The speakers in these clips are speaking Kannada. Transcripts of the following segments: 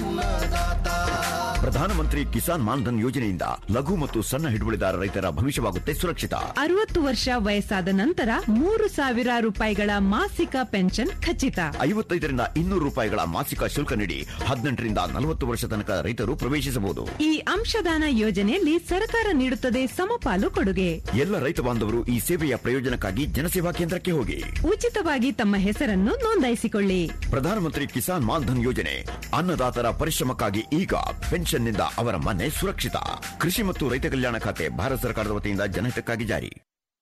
ಅನ್ನದಾತ ಪ್ರಧಾನಮಂತ್ರಿ ಕಿಸಾನ್ ಮಾನ್ಧನ್ ಯೋಜನೆಯಿಂದ ಲಘು ಮತ್ತು ಸಣ್ಣ ಹಿಡುವಳಿದಾರ ರೈತರ ಭವಿಷ್ಯವಾಗುತ್ತೆ ಸುರಕ್ಷಿತ ಅರವತ್ತು ವರ್ಷ ವಯಸ್ಸಾದ ನಂತರ ಮೂರು ಸಾವಿರ ರೂಪಾಯಿಗಳ ಮಾಸಿಕ ಪೆನ್ಷನ್ ಖಚಿತ ಐವತ್ತೈದರಿಂದ ಇನ್ನೂರು ರೂಪಾಯಿಗಳ ಮಾಸಿಕ ಶುಲ್ಕ ನೀಡಿ ಹದಿನೆಂಟರಿಂದ ನಲವತ್ತು ವರ್ಷ ತನಕ ರೈತರು ಪ್ರವೇಶಿಸಬಹುದು ಈ ಅಂಶದಾನ ಯೋಜನೆಯಲ್ಲಿ ಸರ್ಕಾರ ನೀಡುತ್ತದೆ ಸಮಪಾಲು ಕೊಡುಗೆ ಎಲ್ಲ ರೈತ ಬಾಂಧವರು ಈ ಸೇವೆಯ ಪ್ರಯೋಜನಕ್ಕಾಗಿ ಜನಸೇವಾ ಕೇಂದ್ರಕ್ಕೆ ಹೋಗಿ ಉಚಿತವಾಗಿ ತಮ್ಮ ಹೆಸರನ್ನು ನೋಂದಾಯಿಸಿಕೊಳ್ಳಿ ಪ್ರಧಾನಮಂತ್ರಿ ಕಿಸಾನ್ ಮಾನ್ಧನ್ ಯೋಜನೆ ಅನ್ನದಾತರ ಪರಿಶ್ರಮಕ್ಕಾಗಿ ಈಗ ಪೆನ್ಷನ್ನಿಂದ ಅವರ ಮನೆ ಸುರಕ್ಷಿತ ಕೃಷಿ ಮತ್ತು ರೈತ ಕಲ್ಯಾಣ ಖಾತೆ ಭಾರತ ಸರ್ಕಾರದ ವತಿಯಿಂದ ಜನಹಿತಕ್ಕಾಗಿ ಜಾರಿ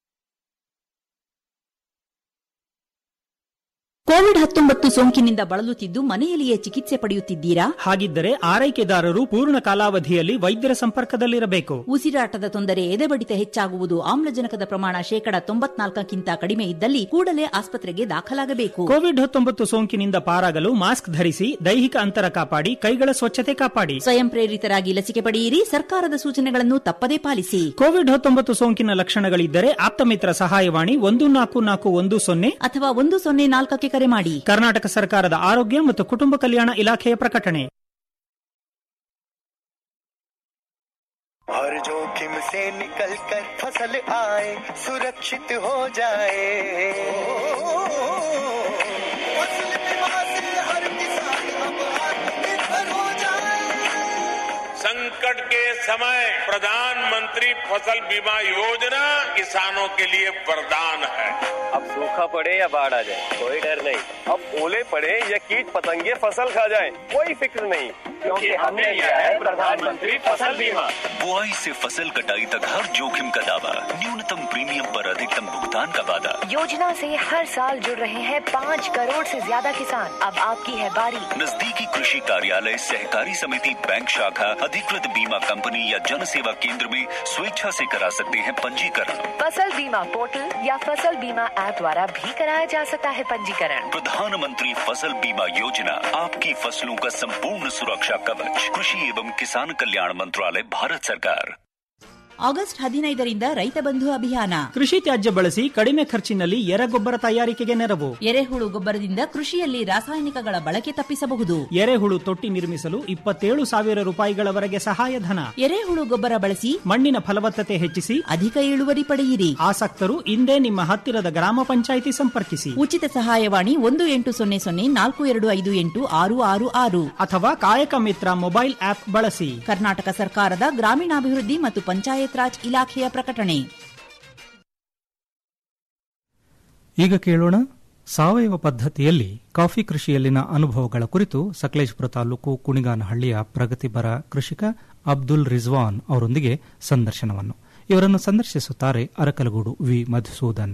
ಕೋವಿಡ್ ಹತ್ತೊಂಬತ್ತು ಸೋಂಕಿನಿಂದ ಬಳಲುತ್ತಿದ್ದು ಮನೆಯಲ್ಲಿಯೇ ಚಿಕಿತ್ಸೆ ಪಡೆಯುತ್ತಿದ್ದೀರಾ ಹಾಗಿದ್ದರೆ ಆರೈಕೆದಾರರು ಪೂರ್ಣ ಕಾಲಾವಧಿಯಲ್ಲಿ ವೈದ್ಯರ ಸಂಪರ್ಕದಲ್ಲಿರಬೇಕು ಉಸಿರಾಟದ ತೊಂದರೆ ಎದೆಬಡಿತ ಹೆಚ್ಚಾಗುವುದು ಆಮ್ಲಜನಕದ ಪ್ರಮಾಣ ಶೇಕಡ ತೊಂಬತ್ನಾಲ್ಕಕ್ಕಿಂತ ಕಡಿಮೆ ಇದ್ದಲ್ಲಿ ಕೂಡಲೇ ಆಸ್ಪತ್ರೆಗೆ ದಾಖಲಾಗಬೇಕು ಕೋವಿಡ್ ಹತ್ತೊಂಬತ್ತು ಸೋಂಕಿನಿಂದ ಪಾರಾಗಲು ಮಾಸ್ಕ್ ಧರಿಸಿ ದೈಹಿಕ ಅಂತರ ಕಾಪಾಡಿ ಕೈಗಳ ಸ್ವಚ್ಛತೆ ಕಾಪಾಡಿ ಸ್ವಯಂ ಪ್ರೇರಿತರಾಗಿ ಲಸಿಕೆ ಪಡೆಯಿರಿ ಸರ್ಕಾರದ ಸೂಚನೆಗಳನ್ನು ತಪ್ಪದೇ ಪಾಲಿಸಿ ಕೋವಿಡ್ ಹತ್ತೊಂಬತ್ತು ಸೋಂಕಿನ ಲಕ್ಷಣಗಳಿದ್ದರೆ ಆಪ್ತಮಿತ್ರ ಸಹಾಯವಾಣಿ ಒಂದು ನಾಲ್ಕು ನಾಲ್ಕು ಒಂದು ಸೊನ್ನೆ ಅಥವಾ ಒಂದು ಸೊನ್ನೆ ನಾಲ್ಕಕ್ಕೆ ಕರೆ ಮಾಡಿ ಕರ್ನಾಟಕ ಸರ್ಕಾರದ ಆರೋಗ್ಯ ಮತ್ತು ಕುಟುಂಬ ಕಲ್ಯಾಣ ಇಲಾಖೆಯ ಪ್ರಕಟಣೆ हर जोखिम से निकल कर फसल आए सुरक्षित हो जाए फसल बीमा से हर किसान अब आत्मनिर्भर हो जाए संकट के समय प्रधानमंत्री फसल बीमा योजना किसानों के लिए वरदान है अब सूखा पड़े या बाढ़ आ जाए कोई डर नहीं अब ओले पड़े या कीट पतंगे फसल खा जाए कोई फिक्र नहीं क्योंकि हमने लिया है प्रधानमंत्री फसल बीमा बुआई से फसल कटाई तक हर जोखिम का दावा न्यूनतम प्रीमियम पर अधिकतम भुगतान का वादा योजना से हर साल जुड़ रहे हैं पाँच करोड़ से ज्यादा किसान अब आपकी है बारी नजदीकी कृषि कार्यालय सहकारी समिति बैंक शाखा अधिकृत बीमा कंपनी या जन सेवा केंद्र में स्वेच्छा से करा सकते हैं पंजीकरण फसल बीमा पोर्टल या फसल बीमा ऐप द्वारा भी कराया जा सकता है पंजीकरण प्रधानमंत्री फसल बीमा योजना आपकी फसलों का संपूर्ण सुरक्षा कवच कृषि एवं किसान कल्याण मंत्रालय भारत सरकार ಆಗಸ್ಟ್ ಹದಿನೈದರಿಂದ ರೈತ ಬಂಧು ಅಭಿಯಾನ ಕೃಷಿ ತ್ಯಾಜ್ಯ ಬಳಸಿ ಕಡಿಮೆ ಖರ್ಚಿನಲ್ಲಿ ಎರೆಗೊಬ್ಬರ ತಯಾರಿಕೆಗೆ ನೆರವು ಎರೆಹುಳು ಗೊಬ್ಬರದಿಂದ ಕೃಷಿಯಲ್ಲಿ ರಾಸಾಯನಿಕಗಳ ಬಳಕೆ ತಪ್ಪಿಸಬಹುದು ಎರೆಹುಳು ತೊಟ್ಟಿ ನಿರ್ಮಿಸಲು ಇಪ್ಪತ್ತೇಳು ಸಾವಿರ ರೂಪಾಯಿಗಳವರೆಗೆ ಸಹಾಯಧನ ಎರೆಹುಳು ಗೊಬ್ಬರ ಬಳಸಿ ಮಣ್ಣಿನ ಫಲವತ್ತತೆ ಹೆಚ್ಚಿಸಿ ಅಧಿಕ ಇಳುವರಿ ಪಡೆಯಿರಿ ಆಸಕ್ತರು ಇಂದೇ ನಿಮ್ಮ ಹತ್ತಿರದ ಗ್ರಾಮ ಪಂಚಾಯಿತಿ ಸಂಪರ್ಕಿಸಿ ಉಚಿತ ಸಹಾಯವಾಣಿ ಒಂದು ಎಂಟು ಸೊನ್ನೆ ಸೊನ್ನೆ ನಾಲ್ಕು ಎರಡು ಐದು ಎಂಟು ಆರು ಆರು ಆರು ಅಥವಾ ಕಾಯಕ ಮಿತ್ರ ಮೊಬೈಲ್ ಆಪ್ ಬಳಸಿ ಕರ್ನಾಟಕ ಸರ್ಕಾರದ ಗ್ರಾಮೀಣಾಭಿವೃದ್ಧಿ ಮತ್ತು ಪಂಚಾಯತ್ ರಾಜ್ ಇಲಾಖೆಯ ಪ್ರಕಟಣೆ ಈಗ ಕೇಳೋಣ ಸಾವಯವ ಪದ್ಧತಿಯಲ್ಲಿ ಕಾಫಿ ಕೃಷಿಯಲ್ಲಿನ ಅನುಭವಗಳ ಕುರಿತು ಸಕಲೇಶಪುರ ತಾಲೂಕು ಕುಣಿಗಾನಹಳ್ಳಿಯ ಪ್ರಗತಿಪರ ಕೃಷಿಕ ಅಬ್ದುಲ್ ರಿಜ್ವಾನ್ ಅವರೊಂದಿಗೆ ಸಂದರ್ಶನವನ್ನು ಇವರನ್ನು ಸಂದರ್ಶಿಸುತ್ತಾರೆ ಅರಕಲಗೂಡು ವಿ ಮಧುಸೂದನ್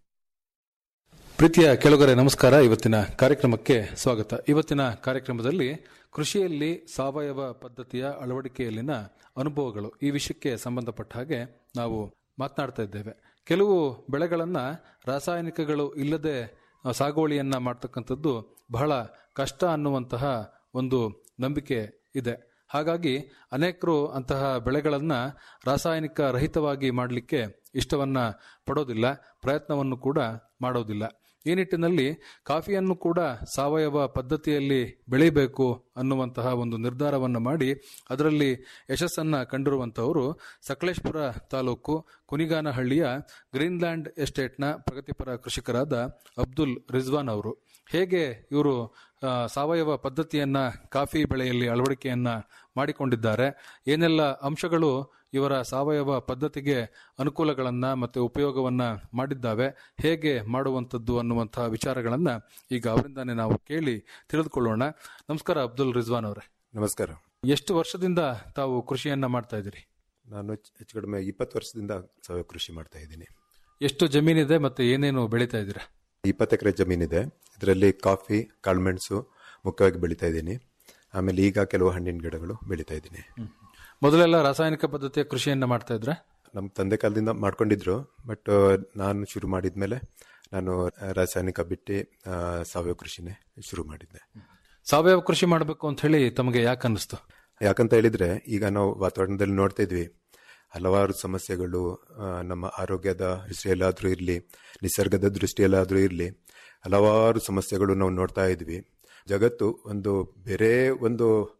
ಪ್ರೀತಿಯ ಕೆಳಗರೆ ನಮಸ್ಕಾರ ಇವತ್ತಿನ ಕಾರ್ಯಕ್ರಮಕ್ಕೆ ಸ್ವಾಗತ ಇವತ್ತಿನ ಕಾರ್ಯಕ್ರಮದಲ್ಲಿ ಕೃಷಿಯಲ್ಲಿ ಸಾವಯವ ಪದ್ಧತಿಯ ಅಳವಡಿಕೆಯಲ್ಲಿನ ಅನುಭವಗಳು ಈ ವಿಷಯಕ್ಕೆ ಸಂಬಂಧಪಟ್ಟ ಹಾಗೆ ನಾವು ಮಾತನಾಡ್ತಾ ಇದ್ದೇವೆ ಕೆಲವು ಬೆಳೆಗಳನ್ನು ರಾಸಾಯನಿಕಗಳು ಇಲ್ಲದೆ ಆ, ಸಾಗುವಳಿಯನ್ನ ಮಾಡ್ತಕ್ಕಂಥದ್ದು ಬಹಳ ಕಷ್ಟ ಅನ್ನುವಂತಹ ಒಂದು ನಂಬಿಕೆ ಇದೆ ಹಾಗಾಗಿ ಅನೇಕರು ಅಂತಹ ಬೆಳೆಗಳನ್ನು ರಾಸಾಯನಿಕ ರಹಿತವಾಗಿ ಮಾಡಲಿಕ್ಕೆ ಇಷ್ಟವನ್ನ ಪಡೋದಿಲ್ಲ ಪ್ರಯತ್ನವನ್ನು ಕೂಡ ಮಾಡೋದಿಲ್ಲ ಈ ನಿಟ್ಟಿನಲ್ಲಿ ಕಾಫಿಯನ್ನು ಕೂಡ ಸಾವಯವ ಪದ್ಧತಿಯಲ್ಲಿ ಬೆಳಿಬೇಕು ಅನ್ನುವಂತಹ ಒಂದು ನಿರ್ಧಾರವನ್ನು ಮಾಡಿ ಅದರಲ್ಲಿ ಯಶಸ್ಸನ್ನ ಕಂಡಿರುವಂತಹವರು ಸಕಲೇಶ್ಪುರ ತಾಲೂಕು ಕುನಿಗಾನಹಳ್ಳಿಯ ಗ್ರೀನ್ಲ್ಯಾಂಡ್ ಎಸ್ಟೇಟ್ನ ಪ್ರಗತಿಪರ ಕೃಷಿಕರಾದ ಅಬ್ದುಲ್ ರಿಜ್ವಾನ್ ಅವರು ಹೇಗೆ ಇವರು ಆ, ಸಾವಯವ ಪದ್ಧತಿಯನ್ನ ಕಾಫಿ ಬೆಳೆಯಲ್ಲಿ ಅಳವಡಿಕೆಯನ್ನ ಮಾಡಿಕೊಂಡಿದ್ದಾರೆ ಏನೆಲ್ಲ ಅಂಶಗಳು ಇವರ ಸಾವಯವ ಪದ್ಧತಿಗೆ ಅನುಕೂಲಗಳನ್ನ ಮತ್ತೆ ಉಪಯೋಗವನ್ನ ಮಾಡಿದ್ದಾವೆ ಹೇಗೆ ಮಾಡುವಂಥದ್ದು ಅನ್ನುವಂತಹ ವಿಚಾರಗಳನ್ನ ಈಗ ಅವರಿಂದಾನೇ ನಾವು ಕೇಳಿ ತಿಳಿದುಕೊಳ್ಳೋಣ ನಮಸ್ಕಾರ ಅಬ್ದುಲ್ ರಿಜ್ವಾನ್ ಅವರೇ ನಮಸ್ಕಾರ ಎಷ್ಟು ವರ್ಷದಿಂದ ತಾವು ಕೃಷಿಯನ್ನ ಮಾಡ್ತಾ ಇದ್ದೀರಿ ನಾನು ಹೆಚ್ಚು ಕಡಿಮೆ ಇಪ್ಪತ್ತು ವರ್ಷದಿಂದ ಸಾವಯವ ಕೃಷಿ ಮಾಡ್ತಾ ಇದ್ದೀನಿ ಎಷ್ಟು ಜಮೀನಿದೆ ಮತ್ತೆ ಏನೇನು ಬೆಳೀತಾ ಇದ್ದೀರಾ ಇಪ್ಪತ್ತು ಎಕರೆ ಜಮೀನಿದೆ ಇದರಲ್ಲಿ ಕಾಫಿ ಕಾಳುಮೆಣಸು ಮುಖ್ಯವಾಗಿ ಬೆಳೀತಾ ಇದ್ದೀನಿ ಆಮೇಲೆ ಈಗ ಕೆಲವು ಹಣ್ಣಿನ ಗಿಡಗಳು ಬೆಳೀತಾ ಇದ್ದೀನಿ ಮೊದಲೆಲ್ಲ ರಾಸಾಯನಿಕ ಪದ್ಧತಿಯ ಕೃಷಿಯನ್ನ ಮಾಡ್ತಾ ಇದ್ರೆ ನಮ್ಮ ತಂದೆ ಕಾಲದಿಂದ ಮಾಡ್ಕೊಂಡಿದ್ರು ಬಟ್ ನಾನು ಶುರು ಮಾಡಿದ್ಮೇಲೆ ನಾನು ರಾಸಾಯನಿಕ ಬಿಟ್ಟು ಆ, ಸಾವಯವ ಕೃಷಿನೇ ಶುರು ಮಾಡಿದ್ದೆ ಸಾವಯವ ಕೃಷಿ ಮಾಡಬೇಕು ಅಂತ ಹೇಳಿ ತಮಗೆ ಯಾಕೆ ಅನ್ನಿಸ್ತು ಯಾಕಂತ ಹೇಳಿದ್ರೆ ಈಗ ನಾವು ವಾತಾವರಣದಲ್ಲಿ ನೋಡ್ತಾ ಇದ್ವಿ ಹಲವಾರು ಸಮಸ್ಯೆಗಳು ಆ, ನಮ್ಮ ಆರೋಗ್ಯದ ದೃಷ್ಟಿಯಲ್ಲಾದ್ರೂ ಇರಲಿ ನಿಸರ್ಗದ ದೃಷ್ಟಿಯಲ್ಲಾದ್ರೂ ಇರಲಿ ಹಲವಾರು ಸಮಸ್ಯೆಗಳು ನಾವು ನೋಡ್ತಾ ಇದ್ವಿ ಜಗತ್ತು ಒಂದು ಬೇರೆ ಒಂದು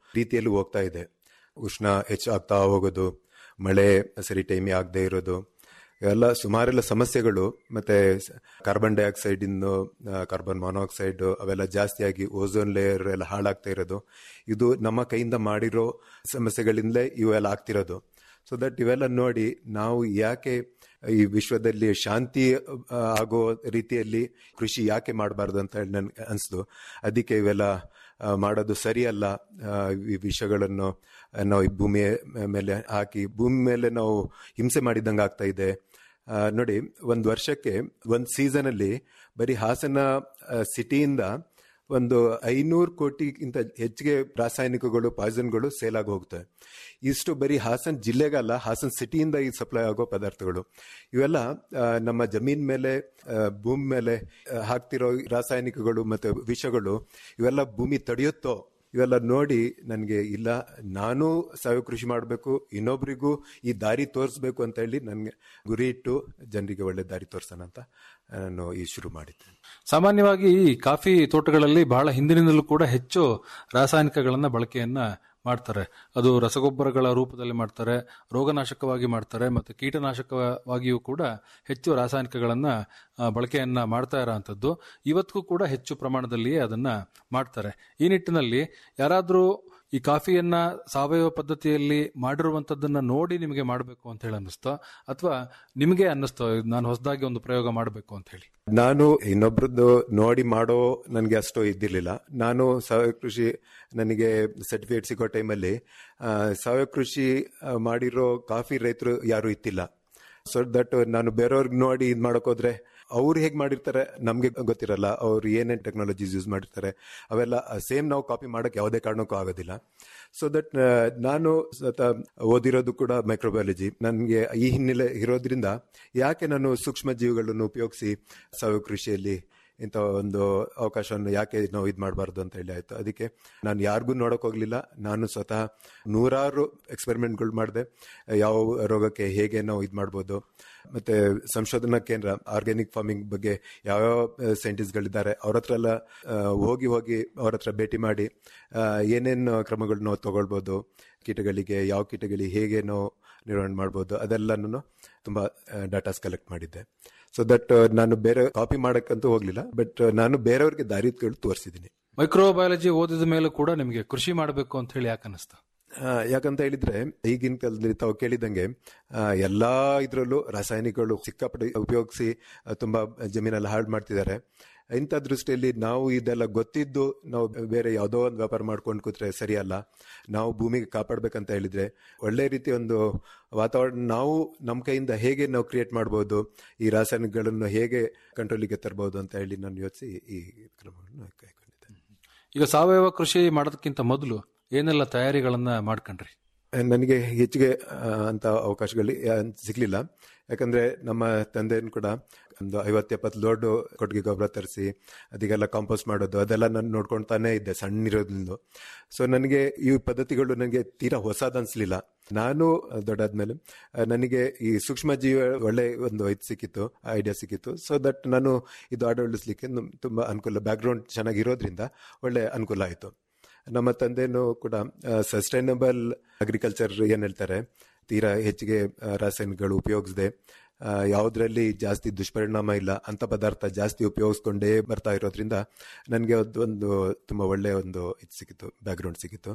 ರೀತಿಯಲ್ಲಿ ಹೋಗ್ತಾ ಇದೆ ಉಷ್ಣ ಹೆಚ್ಚಾಗ್ತಾ ಹೋಗೋದು ಮಳೆ ಸರಿ ಟೈಮಿ ಆಗದೆ ಇರೋದು ಎಲ್ಲ ಸುಮಾರೆಲ್ಲ ಸಮಸ್ಯೆಗಳು ಮತ್ತೆ ಕಾರ್ಬನ್ ಡೈಆಕ್ಸೈಡ್ ಇನ್ನು ಕಾರ್ಬನ್ ಮಾನಾಕ್ಸೈಡ್ ಅವೆಲ್ಲ ಜಾಸ್ತಿಯಾಗಿ ಓಝೋನ್ ಲೇಯರ್ ಎಲ್ಲ ಹಾಳಾಗ್ತಾ ಇರೋದು ಇದು ನಮ್ಮ ಕೈಯಿಂದ ಮಾಡಿರೋ ಸಮಸ್ಯೆಗಳಿಂದಲೇ ಇವೆಲ್ಲ ಆಗ್ತಿರೋದು ಸೊ ದಟ್ ಇವೆಲ್ಲ ನೋಡಿ ನಾವು ಯಾಕೆ ಈ ವಿಶ್ವದಲ್ಲಿ ಶಾಂತಿ ಆ, ಆಗೋ ರೀತಿಯಲ್ಲಿ ಕೃಷಿ ಯಾಕೆ ಮಾಡಬಾರ್ದು ಅಂತ ಹೇಳಿ ನನ್ಗೆ ಅನಿಸ್ತು ಅದಕ್ಕೆ ಇವೆಲ್ಲ ಆ, ಮಾಡೋದು ಸರಿಯಲ್ಲ ಆ, ಈ ವಿಷಯಗಳನ್ನು ನಾವು ಈ ಭೂಮಿಯ ಮೇಲೆ ಹಾಕಿ ಭೂಮಿ ಮೇಲೆ ನಾವು ಹಿಂಸೆ ಮಾಡಿದಂಗೆ ಆಗ್ತಾ ಇದೆ ಆ, ನೋಡಿ ಒಂದು ವರ್ಷಕ್ಕೆ ಒಂದು ಸೀಸನಲ್ಲಿ ಬರೀ ಹಾಸನ ಸಿಟಿಯಿಂದ ಒಂದು ಐನೂರು ಕೋಟಿಗಿಂತ ಹೆಚ್ಚಿಗೆ ರಾಸಾಯನಿಕಗಳು ಪಾಯ್ಸನ್ಗಳು ಸೇಲ್ ಆಗಿ ಹೋಗ್ತವೆ ಇಷ್ಟು ಬರೀ ಹಾಸನ್ ಜಿಲ್ಲೆಗಲ್ಲ ಹಾಸನ್ ಸಿಟಿಯಿಂದ ಈ ಸಪ್ಲೈ ಆಗೋ ಪದಾರ್ಥಗಳು ಇವೆಲ್ಲ ಆ, ನಮ್ಮ ಜಮೀನ್ ಮೇಲೆ ಆ, ಭೂಮಿ ಮೇಲೆ ಆ, ಹಾಕ್ತಿರೋ ರಾಸಾಯನಿಕಗಳು ಮತ್ತೆ ವಿಷಗಳು ಇವೆಲ್ಲ ಭೂಮಿ ತಡೆಯುತ್ತೋ ಇವೆಲ್ಲ ನೋಡಿ ನನಗೆ ಇಲ್ಲ ನಾನು ಸಾವಯವ ಕೃಷಿ ಮಾಡಬೇಕು ಇನ್ನೊಬ್ರಿಗೂ ಈ ದಾರಿ ತೋರಿಸ್ಬೇಕು ಅಂತ ಹೇಳಿ ನನಗೆ ಗುರಿ ಇಟ್ಟು ಜನರಿಗೆ ಒಳ್ಳೆ ದಾರಿ ತೋರಿಸೋಣ ಅಂತ ನಾನು ಈ ಶುರು ಮಾಡಿದ್ದೆ ಸಾಮಾನ್ಯವಾಗಿ ಈ ಕಾಫಿ ತೋಟಗಳಲ್ಲಿ ಬಹಳ ಹಿಂದಿನಿಂದಲೂ ಕೂಡ ಹೆಚ್ಚು ರಾಸಾಯನಿಕಗಳನ್ನ ಬಳಕೆಯನ್ನ ಮಾಡ್ತಾರೆ ಅದು ರಸಗೊಬ್ಬರಗಳ ರೂಪದಲ್ಲಿ ಮಾಡ್ತಾರೆ ರೋಗನಾಶಕವಾಗಿ ಮಾಡ್ತಾರೆ ಮತ್ತು ಕೀಟನಾಶಕವಾಗಿಯೂ ಕೂಡ ಹೆಚ್ಚು ರಾಸಾಯನಿಕಗಳನ್ನ ಆ, ಬಳಕೆಯನ್ನ ಮಾಡ್ತಾ ಇರೋಂಥದ್ದು ಇವತ್ತಿಗೂ ಕೂಡ ಹೆಚ್ಚು ಪ್ರಮಾಣದಲ್ಲಿಯೇ ಅದನ್ನ ಮಾಡ್ತಾರೆ ಈ ನಿಟ್ಟಿನಲ್ಲಿ ಯಾರಾದರೂ ಈ ಕಾಫಿಯನ್ನ ಸಾವಯವ ಪದ್ಧತಿಯಲ್ಲಿ ಮಾಡಿರುವಂತದ್ದನ್ನ ನೋಡಿ ನಿಮಗೆ ಮಾಡಬೇಕು ಅಂತ ಹೇಳಿ ಅನ್ನಿಸ್ತೋ ಅಥವಾ ನಿಮಗೆ ಅನ್ನಿಸ್ತೋ ನಾನು ಹೊಸದಾಗಿ ಒಂದು ಪ್ರಯೋಗ ಮಾಡಬೇಕು ಅಂತ ಹೇಳಿ ನಾನು ಇನ್ನೊಬ್ರದ್ದು ನೋಡಿ ಮಾಡೋ ನನಗೆ ಅಷ್ಟು ಇದ್ದಿರ್ಲಿಲ್ಲ ನಾನು ಸಾವಯವ ಕೃಷಿ ನನಗೆ ಸರ್ಟಿಫಿಕೇಟ್ ಸಿಗೋ ಟೈಮಲ್ಲಿ ಆ, ಸಾವಯವ ಕೃಷಿ ಆ, ಮಾಡಿರೋ ಕಾಫಿ ರೈತರು ಯಾರು ಇತ್ತಿಲ್ಲ ಸೊ ದಟ್ ನಾನು ಬೇರೆಯವ್ರಿಗೆ ನೋಡಿ ಇದು ಮಾಡಕ್ ಹೋದ್ರೆ ಅವ್ರು ಹೇಗೆ ಮಾಡಿರ್ತಾರೆ ನಮಗೆ ಗೊತ್ತಿರಲ್ಲ ಅವ್ರು ಏನೇನು ಟೆಕ್ನಾಲಜೀಸ್ ಯೂಸ್ ಮಾಡಿರ್ತಾರೆ ಅವೆಲ್ಲ ಸೇಮ್ ನಾವು ಕಾಪಿ ಮಾಡಕ್ ಯಾವುದೇ ಕಾರಣಕ್ಕೂ ಆಗೋದಿಲ್ಲ ಸೊ ದಟ್ ನಾನು ಸ್ವತಃ ಓದಿರೋದು ಕೂಡ ಮೈಕ್ರೋಬಯಾಲಜಿ ನನಗೆ ಈ ಹಿನ್ನೆಲೆ ಇರೋದ್ರಿಂದ ಯಾಕೆ ನಾನು ಸೂಕ್ಷ್ಮ ಜೀವಿಗಳನ್ನು ಉಪಯೋಗಿಸಿ ಸಾವಯವ ಕೃಷಿಯಲ್ಲಿ ಇಂಥ ಒಂದು ಅವಕಾಶವನ್ನು ಯಾಕೆ ನಾವು ಇದು ಮಾಡಬಾರ್ದು ಅಂತ ಹೇಳಿ ಆಯ್ತು ಅದಕ್ಕೆ ನಾನು ಯಾರಿಗೂ ನೋಡಕ್ ಹೋಗ್ಲಿಲ್ಲ ನಾನು ಸ್ವತಃ ನೂರಾರು ಎಕ್ಸ್ಪೆರಿಮೆಂಟ್ಗಳು ಮಾಡಿದೆ ಯಾವ ರೋಗಕ್ಕೆ ಹೇಗೆ ನಾವು ಇದು ಮಾಡ್ಬೋದು ಮತ್ತೆ ಸಂಶೋಧನಾ ಕೇಂದ್ರ ಆರ್ಗ್ಯಾನಿಕ್ ಫಾರ್ಮಿಂಗ್ ಬಗ್ಗೆ ಯಾವ್ಯಾವ ಸೈಂಟಿಸ್ಟ್ಗಳಿದ್ದಾರೆ ಅವ್ರ ಹತ್ರ ಎಲ್ಲ ಆ, ಹೋಗಿ ಹೋಗಿ ಅವ್ರ ಹತ್ರ ಭೇಟಿ ಮಾಡಿ ಆ, ಏನೇನು ಕ್ರಮಗಳು ನಾವು ತಗೊಳ್ಬೋದು ಕೀಟಗಳಿಗೆ ಯಾವ ಕೀಟಗಳಿಗೆ ಹೇಗೆ ನಾವು ನಿರ್ವಹಣೆ ಮಾಡ್ಬೋದು ಅದೆಲ್ಲನೂ ತುಂಬಾ ಡಾಟಾಸ್ ಕಲೆಕ್ಟ್ ಮಾಡಿದ್ದೆ ಸೊ ದಟ್ ನಾನು ಬೇರೆ ಕಾಪಿ ಮಾಡಕ್ಕಂತೂ ಹೋಗ್ಲಿಲ್ಲ ಬಟ್ ನಾನು ಬೇರೆಯವ್ರಿಗೆ ದಾರಿಗಳು ತೋರಿಸಿದ್ದೀನಿ ಮೈಕ್ರೋಬಯಾಲಜಿ ಓದಿದ ಮೇಲೂ ಕೂಡ ನಿಮಗೆ ಕೃಷಿ ಮಾಡಬೇಕು ಅಂತ ಹೇಳಿ ಯಾಕೆ ಅನ್ನಿಸ್ತಾ ಆ, ಯಾಕಂತ ಹೇಳಿದ್ರೆ ಈಗಿನ ಕಾಲದಲ್ಲಿ ತಾವು ಕೇಳಿದಂಗೆ ಆ, ಎಲ್ಲಾ ಇದ್ರಲ್ಲೂ ರಾಸಾಯನಿಕಗಳು ಸಿಕ್ಕಾಪಟ್ಟೆ ಉಪಯೋಗಿಸಿ ಆ, ತುಂಬಾ ಜಮೀನೆಲ್ಲ ಹಾಳು ಮಾಡ್ತಿದ್ದಾರೆ ಇಂಥ ದೃಷ್ಟಿಯಲ್ಲಿ ನಾವು ಇದೆಲ್ಲ ಗೊತ್ತಿದ್ದು ನಾವು ಬೇರೆ ಯಾವುದೋ ಒಂದು ವ್ಯಾಪಾರ ಮಾಡ್ಕೊಂಡು ಕೂತ್ರೆ ಸರಿಯಲ್ಲ ನಾವು ಭೂಮಿಗೆ ಕಾಪಾಡ್ಬೇಕಂತ ಹೇಳಿದ್ರೆ ಒಳ್ಳೆ ರೀತಿಯ ಒಂದು ವಾತಾವರಣ ನಾವು ನಮ್ಮ ಕೈಯಿಂದ ಹೇಗೆ ನಾವು ಕ್ರಿಯೇಟ್ ಮಾಡ್ಬೋದು ಈ ರಾಸಾಯನಿಕಗಳನ್ನು ಹೇಗೆ ಕಂಟ್ರೋಲಿಗೆ ತರಬಹುದು ಅಂತ ಹೇಳಿ ನಾನು ಯೋಚಿಸಿ ಈ ಕ್ರಮವನ್ನು ಕೈಗೊಂಡಿದ್ದೆ ಈಗ ಸಾವಯವ ಕೃಷಿ ಮಾಡೋದಕ್ಕಿಂತ ಮೊದಲು ಏನೆಲ್ಲ ತಯಾರಿಗಳನ್ನ ಮಾಡ್ಕೊಂಡ್ರಿ ನನಗೆ ಹೆಚ್ಚಿಗೆ ಆ, ಅಂತ ಅವಕಾಶಗಳು ಯಾ- ಸಿಗ್ಲಿಲ್ಲ ಯಾಕಂದ್ರೆ ನಮ್ಮ ತಂದೆಯನ್ನು ಕೂಡ ಒಂದು ಐವತ್ತು ಎಪ್ಪತ್ತು ಲೋಡ್ ಕೊಟ್ಟಿಗೆ ಗೊಬ್ಬರ ತರಿಸಿ ಅದಕ್ಕೆಲ್ಲ ಕಾಂಪೋಸ್ಟ್ ಮಾಡೋದು ಅದೆಲ್ಲ ನಾನು ನೋಡ್ಕೊಳ್ತಾನೆ ಇದ್ದೆ ಸಣ್ಣಿರೋದ್ರಿಂದ ಸೊ ನನಗೆ ಈ ಪದ್ಧತಿಗಳು ನನಗೆ ತೀರಾ ಹೊಸದು ಅನ್ಸ್ಲಿಲ್ಲ ನಾನು ದೊಡ್ಡಾದ್ಮೇಲೆ ಆ, ನನಗೆ ಈ ಸೂಕ್ಷ್ಮ ಜೀವ ಒಳ್ಳೆ ಒಂದು ಇದು ಸಿಕ್ಕಿತ್ತು ಐಡಿಯಾ ಸಿಕ್ಕಿತ್ತು ಸೊ ದಟ್ ನಾನು ಇದು ಆಡಳಿಸ್ಲಿಕ್ಕೆ ನಮ್- ತುಂಬಾ ಅನುಕೂಲ ಬ್ಯಾಕ್ಗ್ರೌಂಡ್ ಚೆನ್ನಾಗಿರೋದ್ರಿಂದ ಒಳ್ಳೆ ಅನುಕೂಲ ಆಯಿತು ನಮ್ಮ ತಂದೆನೂ ಕೂಡ ಸಸ್ಟೈನಬಲ್ ಅಗ್ರಿಕಲ್ಚರ್ ಏನ್ ಹೇಳ್ತಾರೆ ತೀರಾ ಹೆಚ್ಚಿಗೆ ಆ, ರಾಸಾಯನಿಕಗಳು ಉಪಯೋಗಿಸದೆ ಯಾವುದ್ರಲ್ಲಿ ಜಾಸ್ತಿ ದುಷ್ಪರಿಣಾಮ ಇಲ್ಲ ಅಂತ ಪದಾರ್ಥ ಜಾಸ್ತಿ ಉಪಯೋಗಿಸ್ಕೊಂಡೇ ಬರ್ತಾ ಇರೋದ್ರಿಂದ ನನಗೆ ಒಂದು ತುಂಬಾ ಒಳ್ಳೆಯ ಒಂದು ಇದು ಸಿಕ್ಕಿತ್ತು ಬ್ಯಾಕ್ಗ್ರೌಂಡ್ ಸಿಕ್ಕಿತ್ತು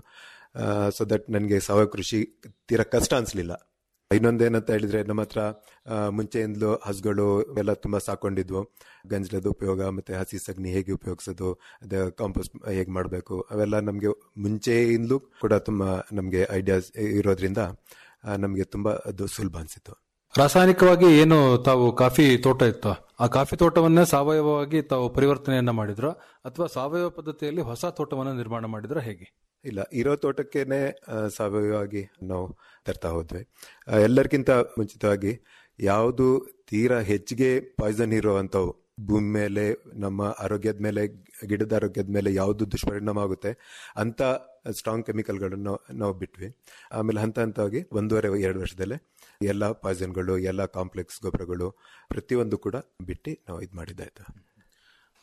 ಸೊ ದಟ್ ನನಗೆ ಸಾವಯವ ಕೃಷಿ ತೀರಾ ಕಷ್ಟ ಅನ್ಸ್ಲಿಲ್ಲ ಇನ್ನೊಂದೇನಂತ ಹೇಳಿದ್ರೆ ನಮ್ಮ ಹತ್ರ ಆ, ಮುಂಚೆಯಿಂದಲೂ ಹಸುಗಳು ಎಲ್ಲ ತುಂಬಾ ಸಾಕೊಂಡಿದ್ವು ಗಂಜಲದ ಉಪಯೋಗ ಮತ್ತೆ ಹಸಿ ಸಗಣಿ ಹೇಗೆ ಉಪಯೋಗಿಸೋದು ಅದೇ ಕಾಂಪೋಸ್ಟ್ ಹೇಗೆ ಮಾಡಬೇಕು ಅವೆಲ್ಲ ನಮಗೆ ಮುಂಚೆಯಿಂದಲೂ ಕೂಡ ತುಂಬಾ ನಮಗೆ ಐಡಿಯಾಸ್ ಇರೋದ್ರಿಂದ ನಮಗೆ ತುಂಬಾ ಅದು ಸುಲಭ ಅನ್ಸಿತ್ತು ರಾಸಾಯನಿಕವಾಗಿ ಏನು ತಾವು ಕಾಫಿ ತೋಟ ಇತ್ತು ಆ ಕಾಫಿ ತೋಟವನ್ನೇ ಸಾವಯವವಾಗಿ ತಾವು ಪರಿವರ್ತನೆಯನ್ನ ಮಾಡಿದ್ರ ಅಥವಾ ಸಾವಯವ ಪದ್ಧತಿಯಲ್ಲಿ ಹೊಸ ತೋಟವನ್ನ ನಿರ್ಮಾಣ ಮಾಡಿದ್ರ ಹೇಗೆ ಇಲ್ಲ ಇರೋ ತೋಟಕ್ಕೇನೆ ಆ, ಸಾವಯವವಾಗಿ ನಾವು ತರ್ತಾ ಹೋದ್ವಿ ಆ, ಎಲ್ಲರಿಗಿಂತ ಮುಂಚಿತವಾಗಿ ಯಾವುದು ತೀರಾ ಹೆಚ್ಚಿಗೆ ಪಾಯ್ಸನ್ ಇರೋ ಅಂಥವು ಭೂಮಿ ಮೇಲೆ ನಮ್ಮ ಆರೋಗ್ಯದ ಮೇಲೆ ಗಿಡದ ಆರೋಗ್ಯದ ಮೇಲೆ ಯಾವುದು ದುಷ್ಪರಿಣಾಮ ಆಗುತ್ತೆ ಅಂತ ಸ್ಟ್ರಾಂಗ್ ಕೆಮಿಕಲ್ಗಳನ್ನು ನಾವು ಬಿಟ್ವಿ ಆಮೇಲೆ ಹಂತ ಹಂತವಾಗಿ ಒಂದೂವರೆ ಎರಡು ವರ್ಷದಲ್ಲೇ ಎಲ್ಲ ಪಾಯ್ಸನ್ಗಳು ಎಲ್ಲ ಕಾಂಪ್ಲೆಕ್ಸ್ ಗೊಬ್ಬರಗಳು ಪ್ರತಿಯೊಂದು ಕೂಡ ಬಿಟ್ಟು ನಾವು ಇದು ಮಾಡಿದ್ದಾಯ್ತು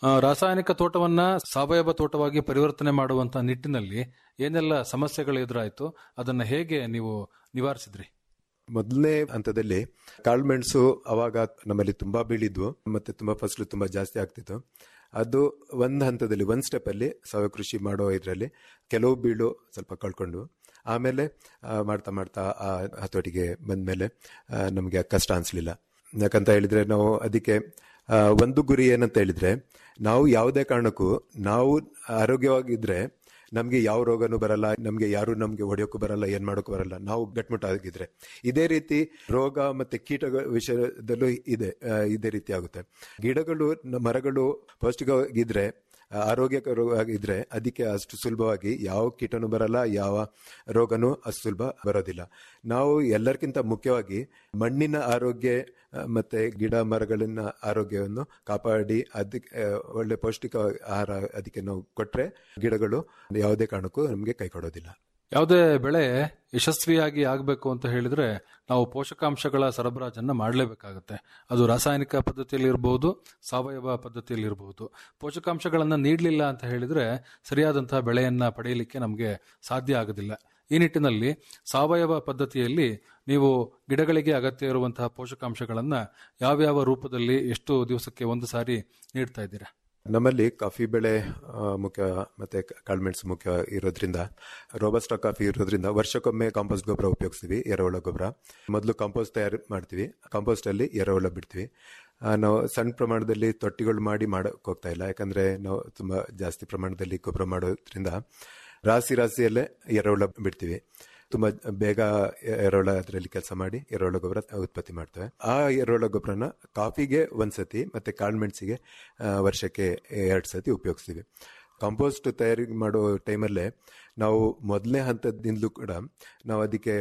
ಆ, ರಾಸಾಯನಿಕ ತೋಟವನ್ನ ಸಾವಯವ ತೋಟವಾಗಿ ಪರಿವರ್ತನೆ ಮಾಡುವಂತ ನಿಟ್ಟಿನಲ್ಲಿ ಏನೆಲ್ಲ ಸಮಸ್ಯೆಗಳು ಎದುರಾಯಿತು ಅದನ್ನ ಹೇಗೆ ನೀವು ನಿವಾರಿಸಿದ್ರಿ ಮೊದಲನೇ ಹಂತದಲ್ಲಿ ಕಾಳುಮೆಣಸು ಅವಾಗ ನಮ್ಮಲ್ಲಿ ತುಂಬಾ ಬೀಳಿದ್ವು ಮತ್ತೆ ತುಂಬಾ ಫಸಲು ತುಂಬಾ ಜಾಸ್ತಿ ಆಗ್ತಿತ್ತು ಅದು ಒಂದು ಹಂತದಲ್ಲಿ ಒಂದು ಸ್ಟೆಪ್ ಅಲ್ಲಿ ಸಾವಯವ ಕೃಷಿ ಮಾಡೋ ಇದರಲ್ಲಿ ಕೆಲವು ಬೀಳು ಸ್ವಲ್ಪ ಕಳ್ಕೊಂಡು ಆಮೇಲೆ ಆ, ಮಾಡ್ತಾ ಮಾಡ್ತಾ ಆ ಹತೋಟಿಗೆ ಬಂದ್ಮೇಲೆ ನಮಗೆ ಕಷ್ಟ ಅನ್ಸ್ಲಿಲ್ಲ ಯಾಕಂತ ಹೇಳಿದ್ರೆ ನಾವು ಅದಕ್ಕೆ ಆ, ಒಂದು ಗುರಿ ಏನಂತ ಹೇಳಿದ್ರೆ ನಾವು ಯಾವುದೇ ಕಾರಣಕ್ಕೂ ನಾವು ಆರೋಗ್ಯವಾಗಿದ್ರೆ ನಮ್ಗೆ ಯಾವ ರೋಗನೂ ಬರಲ್ಲ ನಮ್ಗೆ ಯಾರು ನಮ್ಗೆ ಹೊಡೆಯೋಕ್ಕೂ ಬರಲ್ಲ ಏನ್ ಮಾಡೋಕ್ಕೂ ಬರಲ್ಲ ನಾವು ಗಟ್ಮುಟ್ಟಾಗಿದ್ರೆ ಇದೇ ರೀತಿ ರೋಗ ಮತ್ತೆ ಕೀಟಗಳ ವಿಷಯದಲ್ಲೂ ಇದೆ ಆ, ಇದೇ ರೀತಿ ಆಗುತ್ತೆ ಗಿಡಗಳು ನ- ಮರಗಳು ಪೌಷ್ಟಿಕವಾಗಿದ್ರೆ ಆ, ಆರೋಗ್ಯಕರವಾಗಿದ್ರೆ ಅದಕ್ಕೆ ಅಷ್ಟು ಸುಲಭವಾಗಿ ಯಾವ ಕೀಟನೂ ಬರಲ್ಲ ಯಾವ ರೋಗನೂ ಅಷ್ಟು ಸುಲಭ ಬರೋದಿಲ್ಲ ನಾವು ಎಲ್ಲರಿಗಿಂತ ಮುಖ್ಯವಾಗಿ ಮಣ್ಣಿನ ಆರೋಗ್ಯ ಆ, ಮತ್ತೆ ಗಿಡ ಮರಗಳಿನ ಆರೋಗ್ಯವನ್ನು ಕಾಪಾಡಿ ಅದಕ್ಕೆ ಆ, ಒಳ್ಳೆ ಪೌಷ್ಟಿಕ ಆಹಾರ ಅದಕ್ಕೆ ನಾವು ಕೊಟ್ರೆ ಗಿಡಗಳು ಯಾವುದೇ ಕಾರಣಕ್ಕೂ ನಮಗೆ ಕೈ ಕೊಡೋದಿಲ್ಲ ಯಾವುದೇ ಬೆಳೆ ಯಶಸ್ವಿಯಾಗಿ ಆಗಬೇಕು ಅಂತ ಹೇಳಿದ್ರೆ ನಾವು ಪೋಷಕಾಂಶಗಳ ಸರಬರಾಜನ್ನ ಮಾಡಲೇಬೇಕಾಗುತ್ತೆ ಅದು ರಾಸಾಯನಿಕ ಪದ್ಧತಿಯಲ್ಲಿ ಇರಬಹುದು ಸಾವಯವ ಪದ್ಧತಿಯಲ್ಲಿ ಇರಬಹುದು ಪೋಷಕಾಂಶಗಳನ್ನ ನೀಡಲಿಲ್ಲ ಅಂತ ಹೇಳಿದ್ರೆ ಸರಿಯಾದಂತಹ ಬೆಳೆಯನ್ನ ಪಡೆಯಲಿಕ್ಕೆ ನಮಗೆ ಸಾಧ್ಯ ಆಗೋದಿಲ್ಲ ಈ ನಿಟ್ಟಿನಲ್ಲಿ ಸಾವಯವ ಪದ್ಧತಿಯಲ್ಲಿ ನೀವು ಗಿಡಗಳಿಗೆ ಅಗತ್ಯ ಇರುವಂತಹ ಪೋಷಕಾಂಶಗಳನ್ನ ಯಾವ್ಯಾವ ರೂಪದಲ್ಲಿ ಎಷ್ಟು ದಿವಸಕ್ಕೆ ಒಂದು ಸಾರಿ ನೀಡ್ತಾ ಇದ್ದೀರಾ ನಮ್ಮಲ್ಲಿ ಕಾಫಿ ಬೆಳೆ ಆ, ಮುಖ್ಯ ಮತ್ತೆ ಕಾಳುಮೆಣಸು ಮುಖ್ಯ ಇರೋದ್ರಿಂದ ರೋಬಸ್ಟಾ ಕಾಫಿ ಇರೋದ್ರಿಂದ ವರ್ಷಕ್ಕೊಮ್ಮೆ ಕಾಂಪೋಸ್ಟ್ ಗೊಬ್ಬರ ಉಪಯೋಗಿಸ್ತೀವಿ ಎರೆಹುಳ ಗೊಬ್ಬರ ಮೊದಲು ಕಾಂಪೋಸ್ಟ್ ತಯಾರು ಮಾಡ್ತೀವಿ ಕಾಂಪೋಸ್ಟ್ ಅಲ್ಲಿ ಎರೆಹುಳ ಬಿಡ್ತೀವಿ ಆ, ನಾವು ಸಣ್ಣ ಪ್ರಮಾಣದಲ್ಲಿ ತೊಟ್ಟಿಗಳು ಮಾಡಿ ಮಾಡಕ್ ಹೋಗ್ತಾ ಇಲ್ಲ ಯಾಕಂದ್ರೆ ನಾವು ತುಂಬಾ ಜಾಸ್ತಿ ಪ್ರಮಾಣದಲ್ಲಿ ಗೊಬ್ಬರ ಮಾಡೋದ್ರಿಂದ ರಾಸಿ ರಾಸಿಯಲ್ಲೇ ಎರೆಹುಳ ಬಿಡ್ತೀವಿ ತುಂಬಾ ಬೇಗ ಎರೆಹುಳ ಅದರಲ್ಲಿ ಕೆಲಸ ಮಾಡಿ ಎರೆಹುಳ ಗೊಬ್ಬರ ಉತ್ಪತ್ತಿ ಮಾಡ್ತೇವೆ ಆ ಎರೆಹುಳ ಗೊಬ್ಬರನ ಕಾಫಿಗೆ ಒಂದ್ಸತಿ ಮತ್ತೆ ಕಾಳುಮೆಣಸಿಗೆ ಆ, ವರ್ಷಕ್ಕೆ ಎರಡು ಸತಿ ಉಪಯೋಗಿಸ್ತೀವಿ ಕಾಂಪೋಸ್ಟ್ ತಯಾರಿ ಮಾಡೋ ಟೈಮಲ್ಲೇ ನಾವು ಮೊದಲನೇ ಹಂತದಿಂದಲೂ ಕೂಡ ನಾವು ಅದಕ್ಕೆ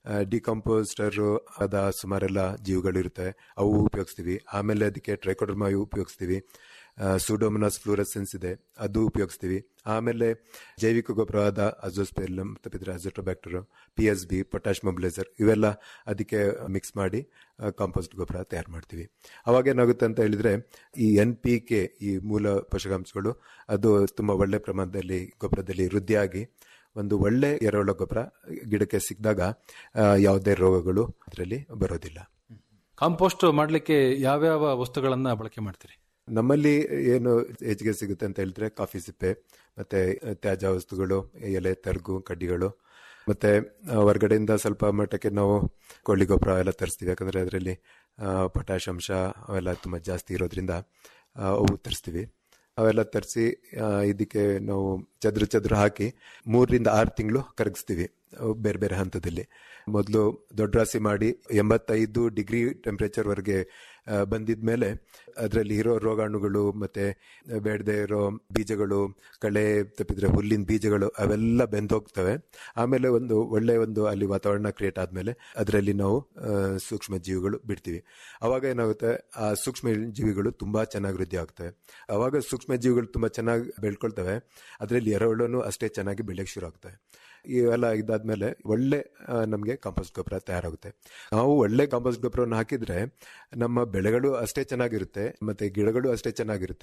ಡಿಕಂಪೋಸ್ಟರ್ ಅದ ಸುಮಾರೆಲ್ಲ ಜೀವಿಗಳಿರುತ್ತೆ ಅವು ಉಪಯೋಗಿಸ್ತೀವಿ ಆಮೇಲೆ ಅದಕ್ಕೆ ಟ್ರೈಕೋಡರ್ಮಾ ಉಪಯೋಗಿಸ್ತೀವಿ ಸೂಡೋಮನಸ್ ಫ್ಲೂರಸೆನ್ಸ್ ಇದೆ ಅದು ಉಪಯೋಗಿಸ್ತೀವಿ ಆಮೇಲೆ ಜೈವಿಕ ಗೊಬ್ಬರವಾದ ಅಜೋಸ್ಪೆಲ್ಲಮ್ ತಪ್ಪಿದ್ರೆ azotobacter P S B potash mobiliser ಇವೆಲ್ಲ ಅದಕ್ಕೆ ಮಿಕ್ಸ್ ಮಾಡಿ ಕಾಂಪೋಸ್ಟ್ ಗೊಬ್ಬರ ತಯಾರು ಮಾಡ್ತೀವಿ ಅವಾಗ ಏನಾಗುತ್ತೆ ಅಂತ ಹೇಳಿದ್ರೆ ಈ ಎನ್ ಪಿ ಕೆ ಈ ಮೂಲ ಪೋಷಕಾಂಶಗಳು ಅದು ತುಂಬಾ ಒಳ್ಳೆ ಪ್ರಮಾಣದಲ್ಲಿ ಗೊಬ್ಬರದಲ್ಲಿ ವೃದ್ಧಿಯಾಗಿ ಒಂದು ಒಳ್ಳೆ ಎರೆಹುಳ ಗೊಬ್ಬರ ಗಿಡಕ್ಕೆ ಸಿಕ್ಕಿದಾಗ ಯಾವುದೇ ರೋಗಗಳು ಅದರಲ್ಲಿ ಬರೋದಿಲ್ಲ ಕಾಂಪೋಸ್ಟ್ ಮಾಡ್ಲಿಕ್ಕೆ ಯಾವ್ಯಾವ ವಸ್ತುಗಳನ್ನ ಬಳಕೆ ಮಾಡ್ತೀರಿ ನಮ್ಮಲ್ಲಿ ಏನು ಹೆಚ್ಚಿಗೆ ಸಿಗುತ್ತೆ ಅಂತ ಹೇಳಿದ್ರೆ ಕಾಫಿ ಸಿಪ್ಪೆ ಮತ್ತೆ ತ್ಯಾಜ್ಯ ವಸ್ತುಗಳು ಎಲೆ ತರ್ಗು ಕಡ್ಡಿಗಳು ಮತ್ತೆ ಆ, ಹೊರಗಡೆಯಿಂದ ಸ್ವಲ್ಪ ಮಟ್ಟಕ್ಕೆ ನಾವು ಕೊಳ್ಳಿ ಗೊಬ್ಬರ ಎಲ್ಲ ತರಿಸ್ತೀವಿ ಯಾಕಂದ್ರೆ ಅದರಲ್ಲಿ ಪೊಟ್ಯಾಶ್ ಅಂಶ ಅವೆಲ್ಲ ತುಂಬಾ ಜಾಸ್ತಿ ಇರೋದ್ರಿಂದ ಆ, ಅವು ತರಿಸ್ತೀವಿ ಅವೆಲ್ಲ ತರಿಸಿ ಇದಕ್ಕೆ ನಾವು ಚದ್ರ ಚದ್ರ ಹಾಕಿ ಮೂರರಿಂದ ಆರು ತಿಂಗಳು ಕರಗಿಸ್ತೀವಿ ಅವು ಬೇರೆ ಬೇರೆ ಹಂತದಲ್ಲಿ ಮೊದಲು ದೊಡ್ಡ ರಾಶಿ ಮಾಡಿ ಎಂಬತ್ತೈದು ಡಿಗ್ರಿ ಟೆಂಪರೇಚರ್ ವರೆಗೆ ಬಂದಿದ್ಮೇಲೆ ಅದರಲ್ಲಿ ಇರೋ ರೋಗಾಣುಗಳು ಮತ್ತೆ ಬೇಡದೆ ಇರೋ ಬೀಜಗಳು ಕಳೆ ತಪ್ಪಿದ್ರೆ ಹುಲ್ಲಿನ ಬೀಜಗಳು ಅವೆಲ್ಲ ಬೆಂದೋಗ್ತವೆ ಆಮೇಲೆ ಒಂದು ಒಳ್ಳೆ ಒಂದು ಅಲ್ಲಿ ವಾತಾವರಣ ಕ್ರಿಯೇಟ್ ಆದ್ಮೇಲೆ ಅದರಲ್ಲಿ ನಾವು ಆ, ಸೂಕ್ಷ್ಮ ಜೀವಿಗಳು ಬಿಡ್ತೀವಿ ಅವಾಗ ಏನಾಗುತ್ತೆ ಆ ಸೂಕ್ಷ್ಮ ಜೀವಿಗಳು ತುಂಬಾ ಚೆನ್ನಾಗಿ ವೃದ್ಧಿ ಆಗ್ತವೆ ಅವಾಗ ಸೂಕ್ಷ್ಮ ಜೀವಿಗಳು ತುಂಬಾ ಚೆನ್ನಾಗಿ ಬೆಳ್ಕೊಳ್ತವೆ ಅದರಲ್ಲಿ ಎರೆಹುಳನು ಅಷ್ಟೇ ಚೆನ್ನಾಗಿ ಬೆಳೆಯಕ್ಕೆ ಶುರು ಆಗ್ತವೆ ಇವೆಲ್ಲ ಇದಾದ್ಮೇಲೆ ಒಳ್ಳೆ ಆ, ನಮ್ಗೆ ಕಾಂಪೋಸ್ಟ್ ಗೊಬ್ಬರ ತಯಾರಾಗುತ್ತೆ ನಾವು ಒಳ್ಳೆ ಕಾಂಪೋಸ್ಟ್ ಗೊಬ್ಬರವನ್ನು ಹಾಕಿದ್ರೆ ನಮ್ಮ ಬೆಳೆಗಳು ಅಷ್ಟೇ ಚೆನ್ನಾಗಿರುತ್ತೆ ಮತ್ತೆ ಗಿಡಗಳು ಅಷ್ಟೇ ಚೆನ್ನಾಗಿರುತ್ತೆ